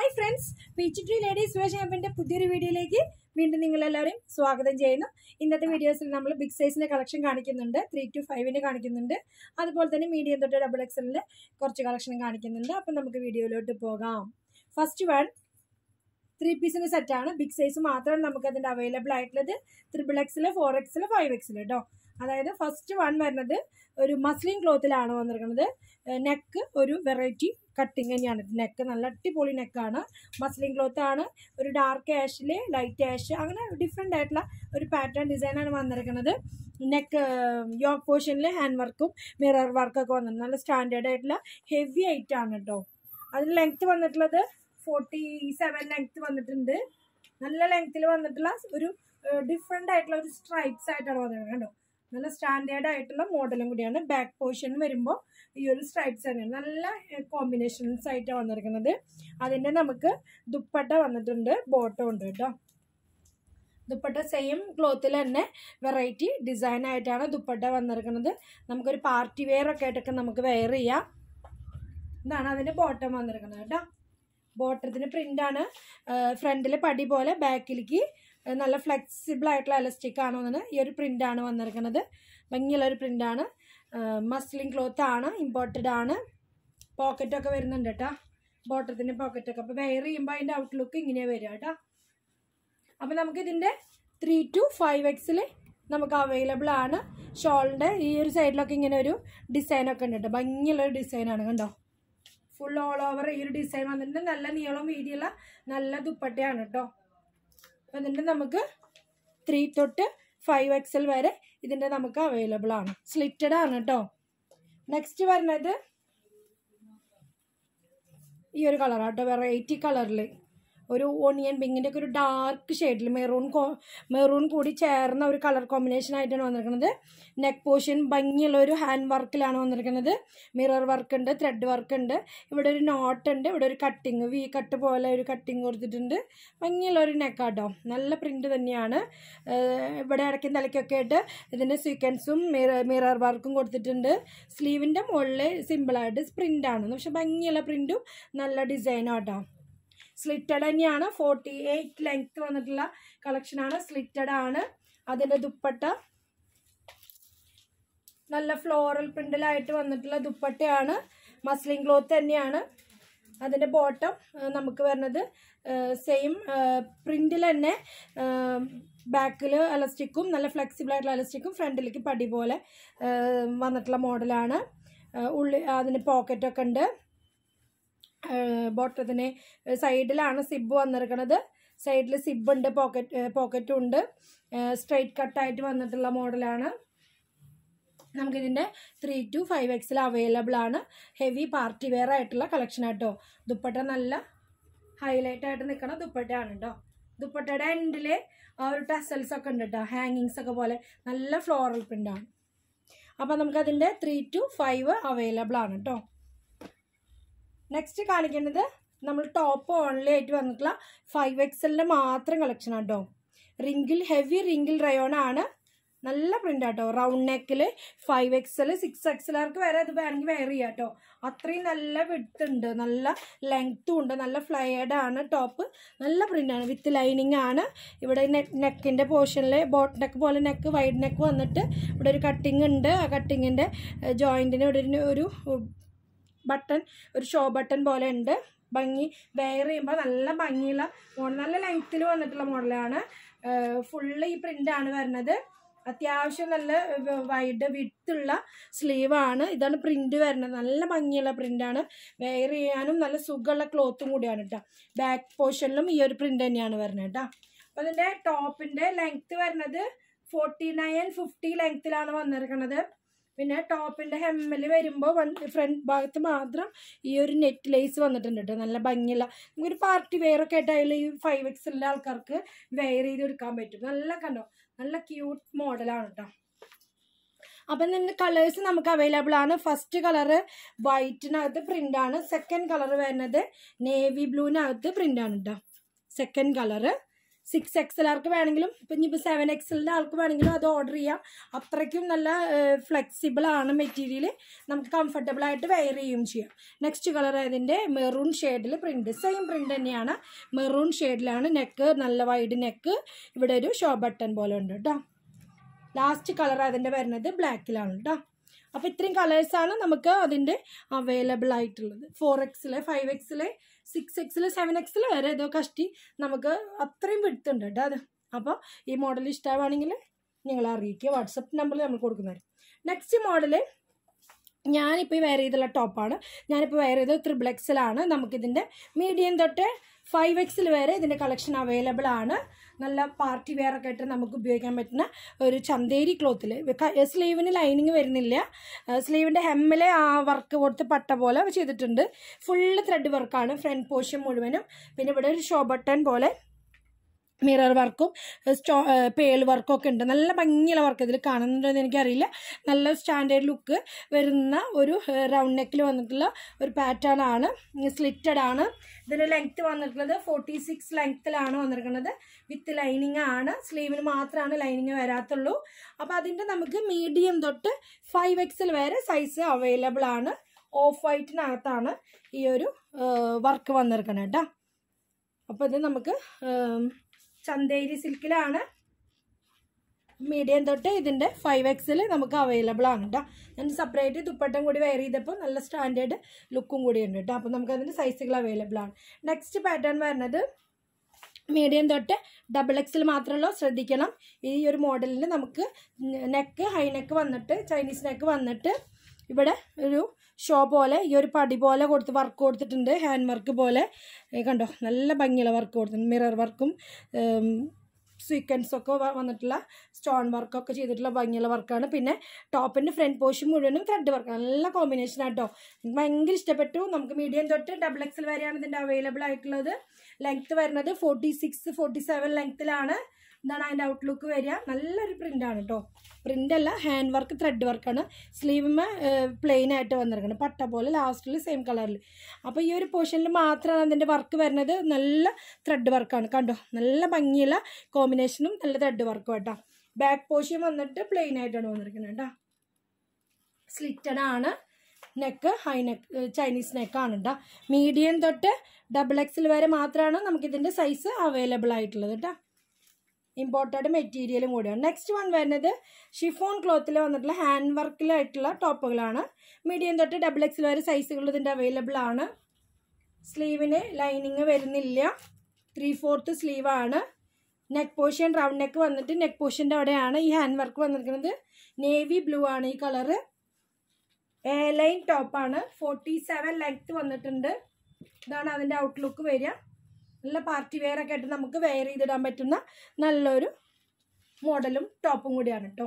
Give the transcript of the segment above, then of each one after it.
hi friends peach tree ladies വേഷൻ ആപ്പിൻ്റെ പുതിയൊരു വീഡിയോയിലേക്ക് വീണ്ടും നിങ്ങളെല്ലാവരെയും സ്വാഗതം ചെയ്യുന്നു ഇന്നത്തെ വീഡിയോസിൽ നമ്മൾ ബിഗ് സൈസിൻ്റെ കളക്ഷൻ കാണിക്കുന്നുണ്ട് ത്രീ ടു ഫൈവിന് കാണിക്കുന്നുണ്ട് അതുപോലെ തന്നെ മീഡിയം തൊട്ട് ഡബിൾ എക്സലിൻ്റെ കുറച്ച് കളക്ഷൻ കാണിക്കുന്നുണ്ട് അപ്പം നമുക്ക് വീഡിയോയിലോട്ട് പോകാം ഫസ്റ്റ് വൺ ത്രീ പീസിൻ്റെ സെറ്റാണ് ബിഗ് സൈസ് മാത്രമാണ് നമുക്ക് അതിൻ്റെ അവൈലബിൾ ആയിട്ടുള്ളത് ത്രിബിൾ എക്സിൽ ഫോർ എക്സിൽ ഫൈവ് എക്സിൽ കേട്ടോ അതായത് ഫസ്റ്റ് വൺ വരുന്നത് ഒരു മസ്ലിൻ ക്ലോത്തിലാണ് വന്നിരിക്കുന്നത് നെക്ക് ഒരു വെറൈറ്റി കട്ടിങ് തന്നെയാണ് നെക്ക് നല്ല അടിപൊളി നെക്കാണ് മസ്ലിൻ ക്ലോത്ത് ആണ് ഒരു ഡാർക്ക് ആഷിൽ ലൈറ്റ് ആഷ് അങ്ങനെ ഡിഫറെൻ്റ് ആയിട്ടുള്ള ഒരു പാറ്റേൺ ഡിസൈനാണ് വന്നിരിക്കുന്നത് നെക്ക് യോക്ക് പോർഷനിൽ ഹാൻഡ് വർക്കും മിറർ വർക്കൊക്കെ വന്നിട്ടുണ്ട് നല്ല സ്റ്റാൻഡേർഡ് ആയിട്ടുള്ള ഹെവി ആണ് കേട്ടോ അതിന് ലെങ്ത്ത് വന്നിട്ടുള്ളത് ഫോർട്ടി സെവൻ ലെങ്ത്ത് വന്നിട്ടുണ്ട് നല്ല ലെങ്ത്തിൽ വന്നിട്ടുള്ള ഒരു ഡിഫറെൻ്റ് ആയിട്ടുള്ള ഒരു സ്ട്രൈപ്സ് ആയിട്ടാണ് വന്നിരിക്കുന്നത് കേട്ടോ നല്ല സ്റ്റാൻഡേർഡ് ആയിട്ടുള്ള മോഡലും കൂടിയാണ് ബാക്ക് പോർഷൻ വരുമ്പോൾ ഈ ഒരു സ്ട്രൈപ്സ് തന്നെയാണ് നല്ല കോമ്പിനേഷൻസ് ആയിട്ടാണ് വന്നിരിക്കുന്നത് അതിൻ്റെ നമുക്ക് ദുപ്പട്ട വന്നിട്ടുണ്ട് ബോട്ടം ഉണ്ട് കേട്ടോ ദുപ്പട്ട സെയിം ക്ലോത്തിൽ തന്നെ വെറൈറ്റി ഡിസൈൻ ആയിട്ടാണ് ദുപ്പട്ട വന്നിരിക്കുന്നത് നമുക്കൊരു പാർട്ടി വെയർ ഒക്കെ ആയിട്ടൊക്കെ നമുക്ക് വെയർ ചെയ്യാം ഇതാണ് അതിൻ്റെ ബോട്ടം വന്നിരിക്കുന്നത് കേട്ടോ ബോട്ടത്തിന് പ്രിൻ്റാണ് ഫ്രണ്ടിൽ പടി പോലെ ബാക്കിലേക്ക് നല്ല ഫ്ലെക്സിബിൾ ആയിട്ടുള്ള എലസ്റ്റിക് ആണ് വന്നത് ഈ ഒരു പ്രിൻ്റാണ് വന്നിരിക്കുന്നത് ഭംഗിയുള്ള ഒരു പ്രിൻ്റാണ് മസ്ലിൻ ക്ലോത്ത് ആണ് ഇമ്പോർട്ടഡ് ആണ് പോക്കറ്റൊക്കെ വരുന്നുണ്ട് കേട്ടോ ബോട്ടത്തിൻ്റെ പോക്കറ്റൊക്കെ അപ്പോൾ വെയർ ചെയ്യുമ്പോൾ അതിൻ്റെ ഔട്ട്ലുക്ക് ഇങ്ങനെയാണ് വരിക കേട്ടോ അപ്പോൾ നമുക്ക് ഇതിൻ്റെ ത്രീ ടു ഫൈവ് എക്സിൽ നമുക്ക് അവൈലബിൾ ആണ് ഷോളിൻ്റെ ഈ ഒരു സൈഡിലൊക്കെ ഇങ്ങനെ ഒരു ഡിസൈനൊക്കെ ഉണ്ട് കേട്ടോ ഭംഗിയുള്ളൊരു ഡിസൈനാണ് കണ്ടോ ഫുൾ ഓൾ ഓവർ ഈ ഒരു ഡിസൈൻ വന്നിട്ടുണ്ട് നല്ല നീളം വീതിയുള്ള നല്ല ദുപ്പട്ടയാണ് കേട്ടോ അപ്പം ഇതിൻ്റെ നമുക്ക് ത്രീ തൊട്ട് ഫൈവ് എക്സൽ വരെ ഇതിൻ്റെ നമുക്ക് അവൈലബിൾ ആണ് സ്ലിറ്റഡ് ആണ് കേട്ടോ നെക്സ്റ്റ് വരുന്നത് ഈ ഒരു കളറാട്ടോ വെറൈറ്റി കളറിൽ ഒരു ഓണിയൻ പിങ്കിൻ്റെ ഒക്കെ ഒരു ഡാർക്ക് ഷെയ്ഡിൽ മെറൂൺ കോ മെറൂൺ കൂടി ചേർന്ന ഒരു കളർ കോമ്പിനേഷൻ ആയിട്ടാണ് വന്നിരിക്കുന്നത് നെക്ക് പോർഷൻ ഭംഗിയുള്ള ഒരു ഹാൻഡ് വർക്കിലാണ് വന്നിരിക്കുന്നത് മിറർ വർക്ക് ഉണ്ട് ത്രെഡ് വർക്ക് ഉണ്ട് ഇവിടെ ഒരു നോട്ട് ഉണ്ട് ഇവിടെ ഒരു കട്ടിങ് വി കട്ട് പോലെ ഒരു കട്ടിങ് കൊടുത്തിട്ടുണ്ട് ഭംഗിയുള്ള ഒരു നെക്കാട്ടോ നല്ല പ്രിൻ്റ് തന്നെയാണ് ഇവിടെ ഇടയ്ക്കും തലയ്ക്കൊക്കെ ആയിട്ട് ഇതിൻ്റെ സീക്വൻസും മിറർ മിറർ വർക്കും കൊടുത്തിട്ടുണ്ട് സ്ലീവിൻ്റെ മുകളിൽ സിമ്പിളായിട്ട് പ്രിൻ്റാണ് പക്ഷെ ഭംഗിയുള്ള പ്രിൻറ്റും നല്ല ഡിസൈനും കേട്ടോ സ്ലിറ്റഡ് തന്നെയാണ് ഫോർട്ടി എയ്റ്റ് ലെങ്ത് വന്നിട്ടുള്ള കളക്ഷനാണ് സ്ലിറ്റഡ് ആണ് അതിൻ്റെ ദുപ്പട്ട നല്ല ഫ്ലോറൽ പ്രിൻ്റിലായിട്ട് വന്നിട്ടുള്ള ദുപ്പട്ടയാണ് മസ്ലിൻ ക്ലോത്ത് തന്നെയാണ് അതിൻ്റെ ബോട്ടം നമുക്ക് വരുന്നത് സെയിം പ്രിൻറ്റിൽ തന്നെ ബാക്കിൽ അലസ്റ്റിക്കും നല്ല ഫ്ലെക്സിബിൾ ആയിട്ടുള്ള അലസ്റ്റിക്കും ഫ്രണ്ടിലേക്ക് പടി പോലെ വന്നിട്ടുള്ള മോഡലാണ് ഉള്ളി അതിന് പോക്കറ്റൊക്കെ ഉണ്ട് ബോട്ടത്തിന് സൈഡിലാണ് സിബ് വന്നിരിക്കുന്നത് സൈഡിൽ സിബ് ഉണ്ട് പോക്കറ്റ് പോക്കറ്റും ഉണ്ട് സ്ട്രൈറ്റ് കട്ടായിട്ട് വന്നിട്ടുള്ള മോഡലാണ് നമുക്കിതിൻ്റെ ത്രീ ടു ഫൈവ് എക്സിൽ അവൈലബിൾ ആണ് ഹെവി പാർട്ടി വെയർ ആയിട്ടുള്ള കളക്ഷൻ ആട്ടോ ദുപ്പട്ട നല്ല ഹൈലൈറ്റ് ആയിട്ട് നിൽക്കണ ദുപ്പട്ടയാണ് കേട്ടോ ദുപ്പട്ടയുടെ എൻഡിൽ ആ ഒരു ടസൽസ് ഒക്കെ ഉണ്ട് കേട്ടോ ഹാങ്ങിങ്സ് ഒക്കെ പോലെ നല്ല ഫ്ലോറൽ പ്രിൻ്റാണ് അപ്പോൾ നമുക്കതിൻ്റെ ത്രീ ടു ഫൈവ് അവൈലബിൾ ആണ് കേട്ടോ നെക്സ്റ്റ് കാണിക്കുന്നത് നമ്മൾ ടോപ്പ് ഓൺലി ആയിട്ട് വന്നിട്ടുള്ള ഫൈവ് എക്സലിൻ്റെ മാത്രം കളക്ഷൻ ആട്ടോ റിങ്കിൾ ഹെവി റിങ്കിൾ റയോൺ ആണ് നല്ല പ്രിൻ്റ് ആട്ടോ റൗണ്ട് നെക്കിൽ ഫൈവ് എക്സൽ സിക്സ് എക്സലാർക്ക് വരെ ഇത് വേണമെങ്കിൽ വെയർ ചെയ്യാം കേട്ടോ അത്രയും നല്ല വിഡ്ത്ത് ഉണ്ട് നല്ല ലെങ്ത്തും ഉണ്ട് നല്ല ഫ്ലയേഡ് ആണ് ടോപ്പ് നല്ല പ്രിൻ്റാണ് വിത്ത് ലൈനിങ് ആണ് ഇവിടെ നെക്ക് നെക്കിൻ്റെ പോർഷനിൽ ബോട്ട് നെക്ക് പോലെ നെക്ക് വൈഡ് നെക്ക് വന്നിട്ട് ഇവിടെ ഒരു കട്ടിങ് ഉണ്ട് ആ കട്ടിങ്ങിൻ്റെ ജോയിൻറ്റിന് ഇവിടെ ഒരു ബട്ടൺ ഒരു ഷോ ബട്ടൺ പോലെ ഉണ്ട് ഭംഗി വെയർ ചെയ്യുമ്പോൾ നല്ല ഭംഗിയുള്ള മോഡൽ നല്ല ലെങ്ത്തിൽ വന്നിട്ടുള്ള മോഡലാണ് ഫുള്ള് ഈ പ്രിൻ്റാണ് വരുന്നത് അത്യാവശ്യം നല്ല വൈഡ് വിട്ടുള്ള സ്ലീവാണ് ഇതാണ് പ്രിൻ്റ് വരുന്നത് നല്ല ഭംഗിയുള്ള പ്രിൻ്റാണ് വെയർ ചെയ്യാനും നല്ല സുഖമുള്ള ക്ലോത്തും കൂടിയാണ് കേട്ടോ ബാക്ക് പോർഷനിലും ഈ ഒരു പ്രിൻ്റ് തന്നെയാണ് വരുന്നത് കേട്ടോ അപ്പോൾ അതിൻ്റെ ടോപ്പിൻ്റെ ലെങ്ത്ത് വരുന്നത് ഫോർട്ടി നയൻ ഫിഫ്റ്റി ലെങ്ത്തിലാണ് വന്നിരിക്കുന്നത് പിന്നെ ടോപ്പിൻ്റെ ഹെമ്മിൽ വരുമ്പോൾ ഫ്രണ്ട് ഭാഗത്ത് മാത്രം ഈ ഒരു നെറ്റ് ലേസ് വന്നിട്ടുണ്ട് കേട്ടോ നല്ല ഭംഗിയുള്ള നമുക്കൊരു പാർട്ടി വെയർ ഒക്കെ ആയിട്ടായാലും ഈ ഫൈവ് എക്സിലെ ആൾക്കാർക്ക് വെയർ ചെയ്ത് എടുക്കാൻ പറ്റും നല്ല കണ്ടോ നല്ല ക്യൂട്ട് മോഡലാണ് കേട്ടോ അപ്പം തന്നെ കളേഴ്സ് നമുക്ക് അവൈലബിൾ ആണ് ഫസ്റ്റ് കളറ് വൈറ്റിനകത്ത് പ്രിൻ്റാണ് സെക്കൻഡ് കളർ വരുന്നത് നേവി ബ്ലൂവിനകത്ത് പ്രിൻ്റാണ് കേട്ടോ സെക്കൻഡ് കളറ് സിക്സ് എക്സൽ ആർക്ക് വേണമെങ്കിലും ഇപ്പം ഇനിയിപ്പോൾ സെവൻ എക്സലിൻ്റെ ആൾക്ക് വേണമെങ്കിലും അത് ഓർഡർ ചെയ്യാം അത്രയ്ക്കും നല്ല ഫ്ലെക്സിബിൾ ആണ് മെറ്റീരിയൽ നമുക്ക് കംഫർട്ടബിൾ ആയിട്ട് വെയർ ചെയ്യുകയും ചെയ്യാം നെക്സ്റ്റ് കളർ അതിൻ്റെ മെറൂൺ ഷെയ്ഡിൽ പ്രിൻറ്റ് സെയിം പ്രിൻറ്റ് തന്നെയാണ് മെറൂൺ ഷെയ്ഡിലാണ് നെക്ക് നല്ല വൈഡ് നെക്ക് ഇവിടെ ഒരു ഷോ ബട്ടൺ പോലെ ഉണ്ട് കേട്ടോ ലാസ്റ്റ് കളർ അതിൻ്റെ വരുന്നത് ബ്ലാക്കിലാണ് കേട്ടോ അപ്പോൾ ഇത്രയും കളേഴ്സാണ് നമുക്ക് അതിൻ്റെ അവൈലബിൾ ആയിട്ടുള്ളത് ഫോർ എക്സിൽ ഫൈവ് എക്സിൽ സിക്സ് എക്സിൽ സെവൻ എക്സിൽ വരെ ഏതോ കഷ്ടി നമുക്ക് അത്രയും വിടുത്തുണ്ട് കേട്ടോ അത് അപ്പോൾ ഈ മോഡൽ ഇഷ്ടമാണെങ്കിൽ നിങ്ങൾ അറിയിക്കുക വാട്സപ്പ് നമ്പറിൽ നമ്മൾ കൊടുക്കുന്നതായിരിക്കും നെക്സ്റ്റ് മോഡൽ ഞാനിപ്പോൾ വെയർ ചെയ്തുള്ള ടോപ്പാണ് ഞാനിപ്പോൾ വെയർ ചെയ്തത് ത്രിബിൾ എക്സിലാണ് നമുക്കിതിൻ്റെ മീഡിയം തൊട്ട് ഫൈവ് എക്സിൽ വരെ ഇതിൻ്റെ കളക്ഷൻ അവൈലബിൾ ആണ് നല്ല പാർട്ടി വെയർ ഒക്കെ ആയിട്ട് നമുക്ക് ഉപയോഗിക്കാൻ പറ്റുന്ന ഒരു ചന്തേരി ക്ലോത്തിൽ സ്ലീവിന് ലൈനിങ് വരുന്നില്ല സ്ലീവിൻ്റെ ഹെമ്മിലെ ആ വർക്ക് കൊടുത്ത് പട്ട പോലെ ചെയ്തിട്ടുണ്ട് ഫുള്ള് ത്രെഡ് വർക്കാണ് ഫ്രണ്ട് പോർഷൻ മുഴുവനും പിന്നെ ഇവിടെ ഒരു ഷോ ബട്ടൺ പോലെ മിറർ വർക്കും സ്റ്റോ പേൾ വർക്കും ഒക്കെ ഉണ്ട് നല്ല ഭംഗിയുള്ള വർക്ക് ഇതിൽ കാണുന്നുണ്ടെന്ന് എനിക്കറിയില്ല നല്ല സ്റ്റാൻഡേർഡ് ലുക്ക് വരുന്ന ഒരു റൗണ്ട് നെക്കിൽ വന്നിട്ടുള്ള ഒരു പാറ്റേൺ ആണ് സ്ലിറ്റഡ് ആണ് ഇതിൻ്റെ ലെങ്ത്ത് വന്നിട്ടുള്ളത് ഫോർട്ടി സിക്സ് ലെങ്ത്തിലാണ് വന്നിരിക്കുന്നത് വിത്ത് ലൈനിങ് ആണ് സ്ലീവിന് മാത്രമാണ് ലൈനിങ് വരാത്തുള്ളൂ അപ്പോൾ അതിൻ്റെ നമുക്ക് മീഡിയം തൊട്ട് ഫൈവ് എക്സിൽ വരെ സൈസ് അവൈലബിൾ ആണ് ഓഫ് വൈറ്റിനകത്താണ് ഈ ഒരു വർക്ക് വന്നിരിക്കുന്നത് കേട്ടോ അപ്പോൾ ഇത് നമുക്ക് ചന്തേരി സിൽക്കിലാണ് മീഡിയം തൊട്ട് ഇതിൻ്റെ ഫൈവ് എക്സിൽ നമുക്ക് അവൈലബിൾ ആണ് കേട്ടോ ഞാൻ സെപ്പറേറ്റ് ദുപ്പട്ടം കൂടി വെയർ ചെയ്തപ്പോൾ നല്ല സ്റ്റാൻഡേർഡ് ലുക്കും കൂടി ഉണ്ട് കേട്ടോ അപ്പോൾ നമുക്ക് അതിൻ്റെ സൈസുകൾ അവൈലബിൾ ആണ് നെക്സ്റ്റ് പാറ്റേൺ വരുന്നത് മീഡിയം തൊട്ട് ഡബിൾ എക്സിൽ മാത്രമല്ല ശ്രദ്ധിക്കണം ഈ ഒരു മോഡലിൽ നമുക്ക് നെക്ക് ഹൈ നെക്ക് വന്നിട്ട് ചൈനീസ് നെക്ക് വന്നിട്ട് ഇവിടെ ഒരു ഷോ പോലെ ഈ ഒരു പടി പോലെ കൊടുത്ത് വർക്ക് കൊടുത്തിട്ടുണ്ട് ഹാൻഡ് വർക്ക് പോലെ കണ്ടോ നല്ല ഭംഗിയുള്ള വർക്ക് കൊടുത്തിട്ടുണ്ട് മിറർ വർക്കും സീക്വൻസ് ഒക്കെ വന്നിട്ടുള്ള സ്റ്റോൺ വർക്കൊക്കെ ചെയ്തിട്ടുള്ള ഭംഗിയുള്ള വർക്കാണ് പിന്നെ ടോപ്പിൻ്റെ ഫ്രണ്ട് പോർഷൻ മുഴുവനും ത്രെഡ് വർക്ക് നല്ല കോമ്പിനേഷൻ ആട്ടോ എനിക്ക് ഭയങ്കര ഇഷ്ടപ്പെട്ടു നമുക്ക് മീഡിയം തൊട്ട് ഡബിൾ എക്സൽ വരെയാണ് ഇതിൻ്റെ അവൈലബിൾ ആയിട്ടുള്ളത് ലെങ്ത്ത് വരുന്നത് ഫോർട്ടി സിക്സ് ഫോർട്ടി സെവൻ ലെങ്ത്തിലാണ് ഇതാണ് അതിൻ്റെ ഔട്ട്ലുക്ക് വരിക നല്ലൊരു പ്രിൻ്റാണ് കേട്ടോ പ്രിൻ്റ് അല്ല ഹാൻഡ് വർക്ക് ത്രെഡ് വർക്കാണ് സ്ലീവുമേ പ്ലെയിൻ ആയിട്ട് വന്നിരിക്കുന്നത് പട്ട പോലെ ലാസ്റ്റിൽ സെയിം കളറിൽ അപ്പോൾ ഈ ഒരു പോർഷനിൽ മാത്രമാണ് അതിൻ്റെ വർക്ക് വരുന്നത് നല്ല ത്രെഡ് വർക്കാണ് കണ്ടോ നല്ല ഭംഗിയുള്ള കോമ്പിനേഷനും നല്ല ത്രെഡ് വർക്കും കേട്ടോ ബാക്ക് പോർഷൻ വന്നിട്ട് പ്ലെയിൻ ആയിട്ടാണ് വന്നിരിക്കുന്നത് കേട്ടോ സ്ലിറ്റഡ് ആണ് നെക്ക് ഹൈ നെക്ക് ചൈനീസ് നെക്കാണ് കേട്ടോ മീഡിയം തൊട്ട് ഡബിൾ എക്സിൽ വരെ മാത്രമാണ് നമുക്കിതിൻ്റെ സൈസ് അവൈലബിൾ ആയിട്ടുള്ളത് കേട്ടോ ഇമ്പോർട്ടഡ് മെറ്റീരിയലും കൂടിയാണ് നെക്സ്റ്റ് വൺ വരുന്നത് ഷിഫോൺ ക്ലോത്തിൽ വന്നിട്ടുള്ള ഹാൻഡ് വർക്കിലായിട്ടുള്ള ടോപ്പുകളാണ് മീഡിയം തൊട്ട് ഡബിൾ എക്സിൽ വരെ സൈസുകൾ ഇതിൻ്റെ അവൈലബിൾ ആണ് സ്ലീവിന് ലൈനിങ് വരുന്നില്ല ത്രീ ഫോർത്ത് സ്ലീവാണ് നെക്ക് പോർഷൻ റൗണ്ട് നെക്ക് വന്നിട്ട് നെക്ക് പോർഷൻ്റെ അവിടെയാണ് ഈ ഹാൻഡ് വർക്ക് വന്നിരിക്കുന്നത് നേവി ബ്ലൂ ആണ് ഈ കളറ് എ ലൈൻ ടോപ്പാണ് ഫോർട്ടി സെവൻ ലെങ്ത്ത് വന്നിട്ടുണ്ട് ഇതാണ് അതിൻ്റെ ഔട്ട്ലുക്ക് വരിക നല്ല പാർട്ടി വെയർ ഒക്കെ ആയിട്ട് നമുക്ക് വെയർ ചെയ്തിടാൻ പറ്റുന്ന നല്ലൊരു മോഡലും ടോപ്പും കൂടിയാണ് കേട്ടോ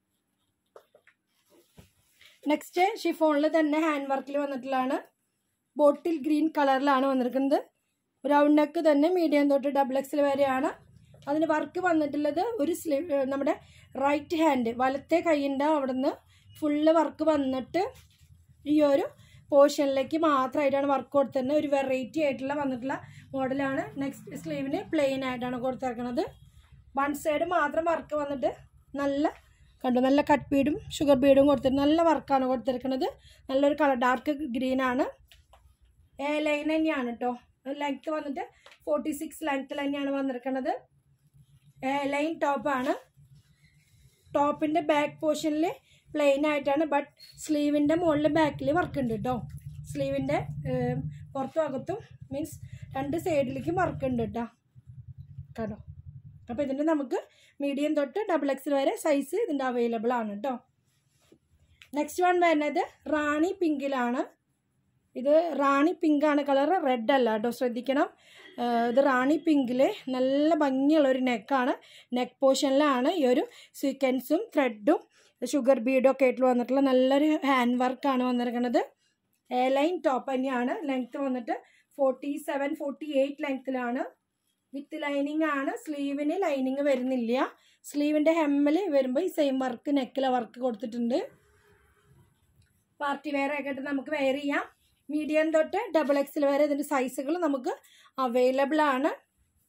നെക്സ്റ്റ് ഷിഫോണിൽ തന്നെ ഹാൻഡ് വർക്കിൽ വന്നിട്ടുള്ളതാണ് ബോട്ടിൽ ഗ്രീൻ കളറിലാണ് വന്നിരിക്കുന്നത് റൗണ്ട് നെക്ക് തന്നെ മീഡിയം തൊട്ട് ഡബിൾ എക്സിൽ വരെയാണ് അതിന് വർക്ക് വന്നിട്ടുള്ളത് ഒരു സ്ലീവ് നമ്മുടെ റൈറ്റ് ഹാൻഡ് വലത്തെ കൈയിൻ്റെ അവിടെ നിന്ന് ഫുള്ള് വർക്ക് വന്നിട്ട് ഈ ഒരു പോർഷനിലേക്ക് മാത്രമായിട്ടാണ് വർക്ക് കൊടുത്തിരുന്നത് ഒരു വെറൈറ്റി ആയിട്ടുള്ള വന്നിട്ടുള്ള മോഡലാണ് നെക്സ്റ്റ് സ്ലീവിന് പ്ലെയിൻ ആയിട്ടാണ് കൊടുത്തിരിക്കുന്നത് വൺ സൈഡ് മാത്രം വർക്ക് വന്നിട്ട് നല്ല കണ്ടു നല്ല കട്ട് ബീഡും ഷുഗർ ബീഡും കൊടുത്തിട്ട് നല്ല വർക്കാണ് കൊടുത്തിരിക്കുന്നത് നല്ലൊരു കളർ ഡാർക്ക് ഗ്രീൻ ആണ് എ ലൈൻ തന്നെയാണ് കേട്ടോ ലെങ്ത്ത് വന്നിട്ട് ഫോർട്ടി സിക്സ് ലെങ്ത്തിൽ തന്നെയാണ് വന്നിരിക്കുന്നത് എ ലൈൻ ടോപ്പാണ് ടോപ്പിൻ്റെ ബാക്ക് പോർഷനിൽ പ്ലെയിൻ ആയിട്ടാണ് ബട്ട് സ്ലീവിൻ്റെ മുകളിൽ ബാക്കിൽ വർക്ക് ഉണ്ട് കേട്ടോ സ്ലീവിൻ്റെ പുറത്തും അകത്തും മീൻസ് രണ്ട് സൈഡിലേക്കും വർക്ക് ഉണ്ട് കേട്ടോ കേട്ടോ അപ്പോൾ ഇതിൻ്റെ നമുക്ക് മീഡിയം തൊട്ട് ഡബിൾ എക്സ് വരെ സൈസ് ഇതിൻ്റെ അവൈലബിൾ ആണ് കേട്ടോ നെക്സ്റ്റ് വൺ വരുന്നത് റാണി പിങ്കിലാണ് ഇത് റാണി പിങ്കാണ് കളർ റെഡ് അല്ല കേട്ടോ ശ്രദ്ധിക്കണം ഇത് റാണി പിങ്കിൽ നല്ല ഭംഗിയുള്ള ഒരു നെക്കാണ് നെക്ക് പോർഷനിലാണ് ഈ ഒരു സീക്വൻസും ത്രെഡും ഷുഗർ ബീഡും ഒക്കെ ആയിട്ട് വന്നിട്ടുള്ള നല്ലൊരു ഹാൻഡ് വർക്കാണ് വന്നിരിക്കുന്നത് എ ലൈൻ ടോപ്പ് തന്നെയാണ് ലെങ്ത്ത് വന്നിട്ട് ഫോർട്ടി സെവൻ ഫോർട്ടി എയ്റ്റ് ലെങ്ത്തിലാണ് വിത്ത് ലൈനിങ് ആണ് സ്ലീവിന് ലൈനിങ് വരുന്നില്ല സ്ലീവിൻ്റെ ഹെമ്മിൽ വരുമ്പോൾ ഈ സെയിം വർക്ക് നെക്കിലെ വർക്ക് കൊടുത്തിട്ടുണ്ട് പാർട്ടി വെയർ ഒക്കെ ആയിട്ട് നമുക്ക് വെയർ ചെയ്യാം മീഡിയം തൊട്ട് ഡബിൾ എക്സിൽ വരെ ഇതിൻ്റെ സൈസുകൾ നമുക്ക് അവൈലബിൾ ആണ്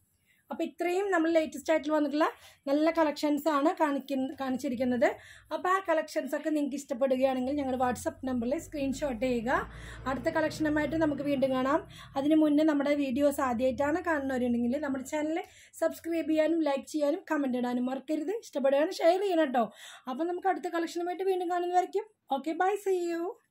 അപ്പോൾ ഇത്രയും നമ്മൾ ലേറ്റസ്റ്റ് ആയിട്ട് വന്നിട്ടുള്ള നല്ല കളക്ഷൻസ് ആണ് കാണിക്കുന്ന കാണിച്ചിരിക്കുന്നത് അപ്പോൾ ആ കളക്ഷൻസ് ഒക്കെ നിങ്ങൾക്ക് ഇഷ്ടപ്പെടുകയാണെങ്കിൽ ഞങ്ങളുടെ വാട്സപ്പ് നമ്പറിൽ സ്ക്രീൻഷോട്ട് ചെയ്യുക അടുത്ത കളക്ഷനുമായിട്ട് നമുക്ക് വീണ്ടും കാണാം അതിന് മുന്നേ നമ്മുടെ വീഡിയോസ് ആദ്യമായിട്ടാണ് കാണുന്നവരുണ്ടെങ്കിൽ നമ്മുടെ ചാനൽ സബ്സ്ക്രൈബ് ചെയ്യാനും ലൈക്ക് ചെയ്യാനും കമൻറ്റ് ഇടാനും മറക്കരുത് ഇഷ്ടപ്പെടുകയാണ് ഷെയർ ചെയ്യണം കേട്ടോ അപ്പോൾ നമുക്ക് അടുത്ത കളക്ഷനുമായിട്ട് വീണ്ടും കാണുന്നവരേക്കും ഓക്കെ ബൈ സീ യു